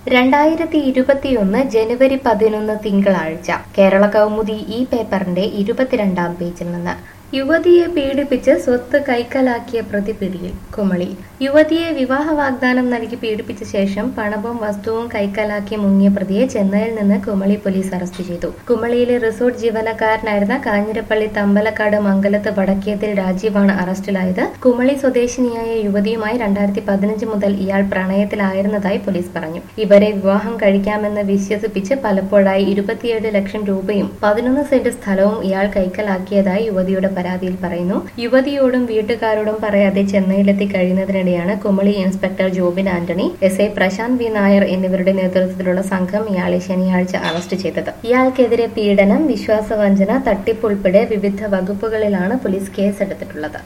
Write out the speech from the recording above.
രണ്ടായിരത്തി ഇരുപത്തിയൊന്ന് ജനുവരി പതിനൊന്ന് തിങ്കളാഴ്ച കേരള കൗമുദി ഈ പേപ്പറിന്റെ ഇരുപത്തിരണ്ടാം പേജിൽ നിന്ന് യുവതിയെ പീഡിപ്പിച്ച് സ്വത്ത് കൈക്കലാക്കിയ പ്രതി പിടിയിൽ കുമളി യുവതിയെ വിവാഹ വാഗ്ദാനം നൽകി പീഡിപ്പിച്ച ശേഷം പണവും വസ്തുവും കൈക്കലാക്കി മുങ്ങിയ പ്രതിയെ ചെന്നൈയിൽ നിന്ന് കുമളി പോലീസ് അറസ്റ്റ് ചെയ്തു കുമളിയിലെ റിസോർട്ട് ജീവനക്കാരനായിരുന്ന കാഞ്ഞിരപ്പള്ളി തമ്പലക്കാട് മംഗലത്ത് വടക്കേതിൽ രാജീവാണ് അറസ്റ്റിലായത് കുമളി സ്വദേശിനിയായ യുവതിയുമായി രണ്ടായിരത്തി പതിനഞ്ച് മുതൽ ഇയാൾ പ്രണയത്തിലായിരുന്നതായി പോലീസ് പറഞ്ഞു ഇവരെ വിവാഹം കഴിക്കാമെന്ന് വിശ്വസിപ്പിച്ച് പലപ്പോഴായി ഇരുപത്തിയേഴ് ലക്ഷം രൂപയും പതിനൊന്ന് സെന്റ് സ്ഥലവും ഇയാൾ കൈക്കലാക്കിയതായി യുവതിയുടെ പരാതിയിൽ പറയുന്നു യുവതിയോടും വീട്ടുകാരോടും പറയാതെ ചെന്നൈയിലെത്തി കഴിയുന്നതിനിടെയാണ് Kumily inspector Jobin Antony S I Prashanth V Nair എന്നിവരുടെ നേതൃത്വത്തിലുള്ള സംഘം ഇയാളെ ശനിയാഴ്ച അറസ്റ്റ് ചെയ്തത് ഇയാൾക്കെതിരെ പീഡനം വിശ്വാസവഞ്ചന തട്ടിപ്പ് ഉൾപ്പെടെ വിവിധ വകുപ്പുകളിലാണ് പോലീസ് കേസെടുത്തിട്ടുള്ളത്